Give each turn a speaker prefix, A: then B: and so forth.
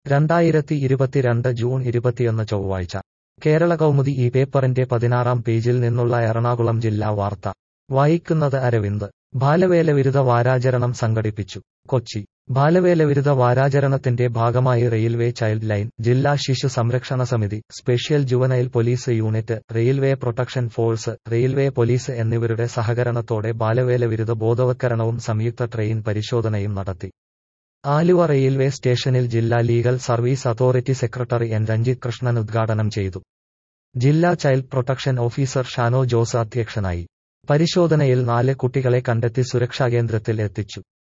A: രണ്ടായിരത്തി ഇരുപത്തിരണ്ട് ജൂൺ ഇരുപത്തിയൊന്ന് ചൊവ്വാഴ്ച കേരള കൗമുദി ഈ പേപ്പറിന്റെ പതിനാറാം പേജിൽ നിന്നുള്ള എറണാകുളം ജില്ലാ വാർത്ത വായിക്കുന്നത് അരവിന്ദ് ബാലവേല വിരുദ്ധ വാരാചരണം സംഘടിപ്പിച്ചു കൊച്ചി ബാലവേല വിരുദ്ധ വാരാചരണത്തിന്റെ ഭാഗമായി റെയിൽവേ ചൈൽഡ് ലൈൻ ജില്ലാ ശിശു സംരക്ഷണ സമിതി special juvenile police unit railway protection force railway police എന്നിവരുടെ സഹകരണത്തോടെ ബാലവേല വിരുദ്ധ ബോധവത്കരണവും സംയുക്ത ട്രെയിൻ പരിശോധനയും നടത്തി ആലുവ റെയിൽവേ സ്റ്റേഷനിൽ ജില്ലാ legal service authority secretary N Ranjith Krishnan ഉദ്ഘാടനം ചെയ്തു ജില്ലാ child protection officer Shano Jose അധ്യക്ഷനായി പരിശോധനയിൽ നാല് കുട്ടികളെ കണ്ടെത്തി സുരക്ഷാ കേന്ദ്രത്തിൽ എത്തിച്ചു